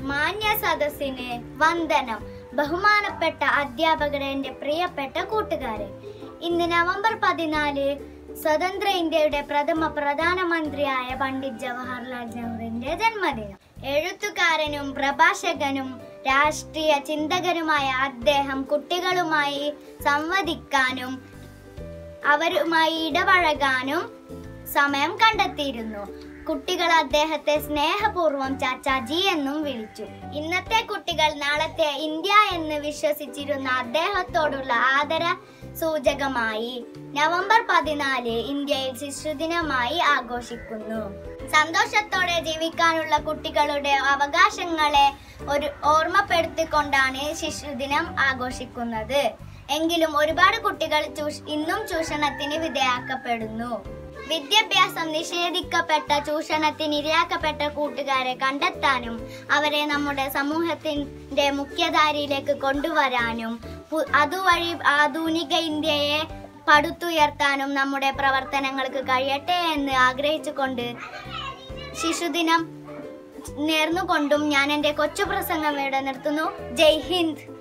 മാന്യ സദസ്സിന് വന്ദനം ബഹുമാനപ്പെട്ട അധ്യാപകരെ എന്റെ പ്രിയപ്പെട്ട കൂട്ടുകാരെ ഇന്ന് നവംബർ പതിനാല് സ്വതന്ത്ര ഇന്ത്യയുടെ പ്രഥമ പ്രധാനമന്ത്രിയായ പണ്ഡിറ്റ് ജവഹർലാൽ നെഹ്റുവിന്റെ ജന്മദിനം എഴുത്തുകാരനും പ്രഭാഷകനും രാഷ്ട്രീയ ചിന്തകനുമായ അദ്ദേഹം കുട്ടികളുമായി സംവദിക്കാനും അവരുമായി ഇടപഴകാനും സമയം കണ്ടെത്തിയിരുന്നു കുട്ടികൾ അദ്ദേഹത്തെ സ്നേഹപൂർവ്വം ചാച്ചാജി എന്നും വിളിച്ചു ഇന്നത്തെ കുട്ടികൾ നാളത്തെ ഇന്ത്യ എന്ന് വിശ്വസിച്ചിരുന്ന അദ്ദേഹത്തോടുള്ള ആദര സൂചകമായി നവംബർ പതിനാല് ഇന്ത്യയിൽ ശിശുദിനമായി ആഘോഷിക്കുന്നു സന്തോഷത്തോടെ ജീവിക്കാനുള്ള കുട്ടികളുടെ അവകാശങ്ങളെ ഒരു ഓർമ്മപ്പെടുത്തിക്കൊണ്ടാണ് ശിശുദിനം ആഘോഷിക്കുന്നത് എങ്കിലും ഒരുപാട് കുട്ടികൾ ചൂഷ- ഇന്നും ചൂഷണത്തിന് വിധേയാക്കപ്പെടുന്നു വിദ്യാഭ്യാസം നിഷേധിക്കപ്പെട്ട ചൂഷണത്തിന് ഇരയാക്കപ്പെട്ട കൂട്ടുകാരെ കണ്ടെത്താനും അവരെ നമ്മുടെ സമൂഹത്തിന്റെ മുഖ്യധാരയിലേക്ക് കൊണ്ടുവരാനും പു- അതുവഴി ആധുനിക ഇന്ത്യയെ പടുത്തുയർത്താനും നമ്മുടെ പ്രവർത്തനങ്ങൾക്ക് കഴിയട്ടെ എന്ന് ആഗ്രഹിച്ചുകൊണ്ട് ശിശുദിനം നേർന്നുകൊണ്ടും ഞാൻ എൻ്റെ കൊച്ചു പ്രസംഗം ഇവിടെ നിർത്തുന്നു ജയ് ഹിന്ദ്